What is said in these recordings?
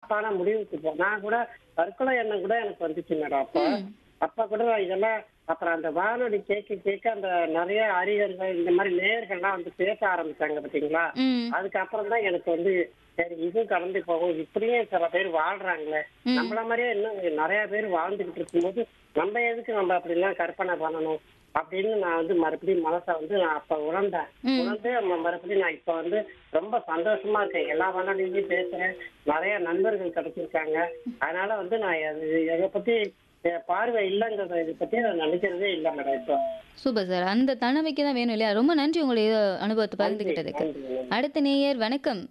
ஆப்பான முடிவுக்கு போ நான் கூட தற்கொலை எண்ணம் கூட எனக்கு வந்துச்சு மேடம் அப்ப ம். அப்ப கூட நான் இதெல்லாம் அப்புறம் அந்த வானொலி கேட்க கேட்க அந்த நிறைய அறிஞர்கள் இந்த மாதிரி நேயர்கள்லாம் வந்து பேச ஆரம்பிச்சாங்க பாத்தீங்களா ம் அதுக்கப்புறம் தான் எனக்கு வந்து சரி இதுவும் கடந்து போகும் இப்படியும் சில பேர் வாழ்றாங்களே ம். நம்மள மாதிரியே இன்னும் நிறைய பேர் வாழ்ந்துகிட்டு இருக்கும்போது நம்ம எதுக்கு நம்ம அப்படிலாம் கற்பனை பண்ணணும் அப்படின்னு நான் வந்து மறுபடியும் மனசை வந்து நான் அப்ப உணர்ந்தேன் ம். உணர்ந்து ம- மறுபடியும் நான் இப்ப வந்து ரொம்ப சந்தோஷமா இருக்கேன் எல்லா வானொலியிலையும் பேசுறேன் நிறைய நண்பர்கள் கிடைச்சிருக்காங்க அதனால வந்து நான் அது- இதை பத்தி என் பார்வை இல்லைங்கிறத இதை பத்தி நான் நினைக்கிறதே இல்லை மேடம் இப்போ சூப்பர் சார் அந்த தன்னம்பிக்கை தான் வேணும் இல்லையா ரொம்ப நன்றி உங்களுடைய அனுபவத்தை பகிர்ந்துகிட்டதுக்கு நன்றி, நன்றி. அடுத்த நேயர் வணக்கம்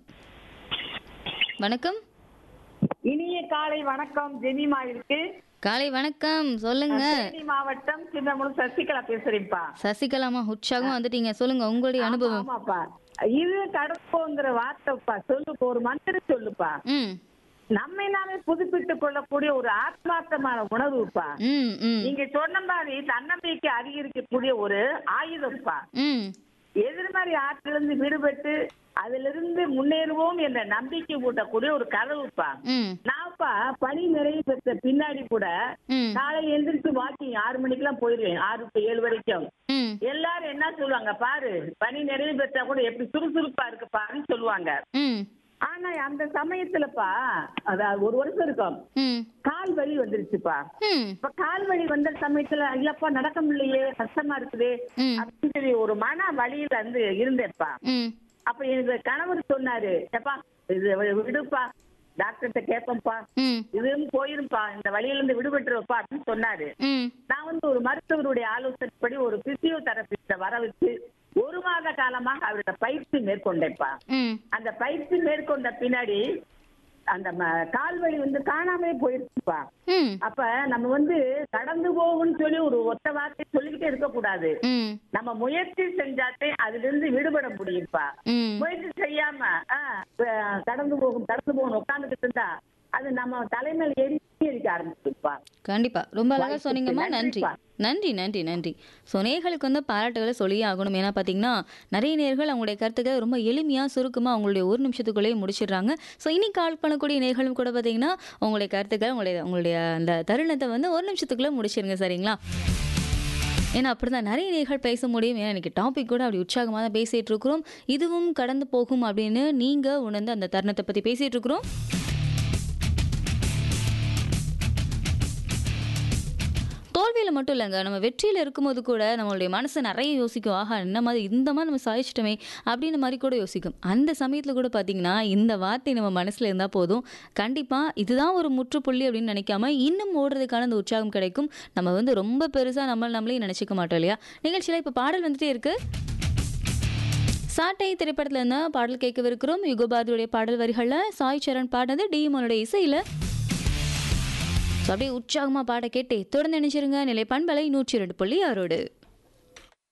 வணக்கம் இனிய காலை வணக்கம் ஜெனிமா இருக்கு காலை வணக்கம் சொல்லுங்க தேனி மாவட்டம் சின்னமுழு சசிகலா பேசுறேன்ப்பா சசிகலாமா உற்சாகமா வந்துட்டீங்க சொல்லுங்க உங்களுடைய அனுபவம் ஆமாப்பா இது கடப்போங்கிற வார்த்தைப்பா சொல்லுப்பா ஒரு மந்திரம் சொல்லுப்பா ம் நம்மை நாமே புதுப்பித்துக் கொள்ளக்கூடிய ஒரு ஆத்மார்த்தமான உணர்வுப்பா ம் ம் நீங்க சொன்ன மாதிரி தன்னம்பிக்கை அதிகரிக்கக்கூடிய ஒரு ஆயுதம்ப்பா ம் எதிர்மறை ஆற்றிலிருந்து விடுபட்டு அதிலிருந்து முன்னேறுவோம் என்ற நம்பிக்கை ஊட்டக்கூடிய ஒரு கதவுப்பா ம் நான்ப்பா பணி நிறைவு பெற்ற பின்னாடி கூட ம் காலையில எந்திரிச்சு வாக்கிங் ஆறு மணிக்கெல்லாம் போயிருவேன் ஆறு டு ஏழு வரைக்கும் ம் எல்லாரும் என்ன சொல்லுவாங்க பாரு பணி நிறைவு பெற்றா கூட எப்படி சுறுசுறுப்பா இருக்குப்பான்னு சொல்லுவாங்க ம் ஆனா அந்த சமயத்துலப்பா அதாவது ஒரு வருஷம் இருக்கும் ம் கால் வலி வந்துருச்சுப்பா ம் இப்ப கால் வலி வந்த சமயத்துல இல்லப்பா நடக்க முடியலையே கஷ்டமா இருக்குது ம் அப்படின்னு சொல்லி ஒரு மன வழியில வந்து இருந்தேன்ப்பா ம் அப்ப எனக்கு கணவர் சொன்னாரு எப்பா இது விடுப்பா டாக்டர்கிட்ட கேட்போம்ப்பா ம் இதுவும் போயிருப்பா இந்த வழியில இருந்து விடுபட்டுருப்பா அப்படின்னு சொன்னாரு ம் நான் வந்து ஒரு மருத்துவருடைய ஆலோசனைப்படி ஒரு பிசியோதெரபிஸ்ட வர வச்சு ஒரு மாத காலமாக அவரோட பயிற்சி மேற்கொண்டேன்ப்பா ம் அந்த பயிற்சி மேற்கொண்ட பின்னாடி அந்த ம- கால்வலி வந்து காணாமே போயிருச்சுப்பா ம் அப்ப நம்ம வந்து கடந்து போகும்னு சொல்லி ஒரு ஒத்த வார்த்தை சொல்லிக்கிட்டே இருக்க கூடாது ம் நம்ம முயற்சி செஞ்சாத்தே அதுல இருந்து விடுபட முடியும்ப்பா ம் முயற்சி செய்யாம ஆ, அஹ், கடந்து போகும் கடந்து போகும் உட்காந்துக்கிட்டு இருந்தா அது நம்ம தலைமையில ஏறி அடிக்க ஆரம்பிச்சிருப்பா கண்டிப்பா ரொம்ப அழகா வாய்ப்புக்கு சொன்னீங்கம்மா நன்றி நன்றிப்பா. நன்றி நன்றி நன்றி ஸோ நேர்களுக்கு வந்து பாராட்டுகளை சொல்லியே ஆகணும் ஏன்னா பார்த்தீங்கன்னா நிறைய நேர்கள் அவங்களுடைய கருத்துக்களை ரொம்ப எளிமையாக சுருக்கமாக அவங்களுடைய ஒரு நிமிஷத்துக்குள்ளேயே முடிச்சிடுறாங்க ஸோ இனி கால் பண்ணக்கூடிய நேர்களும் கூட பார்த்தீங்கன்னா உங்களுடைய கருத்துக்கள் உங்களுடைய உங்களுடைய அந்த தருணத்தை வந்து ஒரு நிமிஷத்துக்குள்ளே முடிச்சிருங்க சரிங்களா ஏன்னா அப்படிதான் நிறைய நேர்கள் பேச முடியும் ஏன்னா எனக்கு டாபிக் கூட அப்படி உற்சாகமாக தான் பேசிகிட்டு இருக்கிறோம் இதுவும் கடந்து போகும் அப்படின்னு நீங்கள் உணர்ந்து அந்த தருணத்தை பற்றி பேசிகிட்டு இருக்கிறோம் தோல்வியில் மட்டும் இல்லைங்க நம்ம வெற்றியில் இருக்கும்போது கூட நம்மளுடைய மனசு நிறைய யோசிக்கும் ஆஹா என்ன மாதிரி இந்த மாதிரி நம்ம சாதிச்சிட்டோமே அப்படின்ற மாதிரி கூட யோசிக்கும் அந்த சமயத்தில் கூட பார்த்தீங்கன்னா இந்த வார்த்தை நம்ம மனசில் இருந்தால் போதும் கண்டிப்பாக இதுதான் ஒரு முற்றுப்புள்ளி அப்படின்னு நினைக்காம இன்னும் ஓடுறதுக்கான அந்த உற்சாகம் கிடைக்கும் நம்ம வந்து ரொம்ப பெருசாக நம்ம நம்மளே நினச்சிக்க மாட்டோம் இல்லையா நிகழ்ச்சியில் இப்போ பாடல் வந்துட்டே இருக்கு சாட்டை திரைப்படத்தில் இருந்தால் பாடல் கேட்கவிருக்கிறோம் யுகபாதுடைய பாடல் வரிகளில் சாய் சரண் பாடினது டிஎம்ஓனுடைய இசையில் ஸோ அப்படியே உற்சாகமாக பாட கேட்டே தொடர்ந்து நினைச்சிருங்க நிலை பண்பலை நூற்றி ரெண்டு புள்ளி ஆறோடு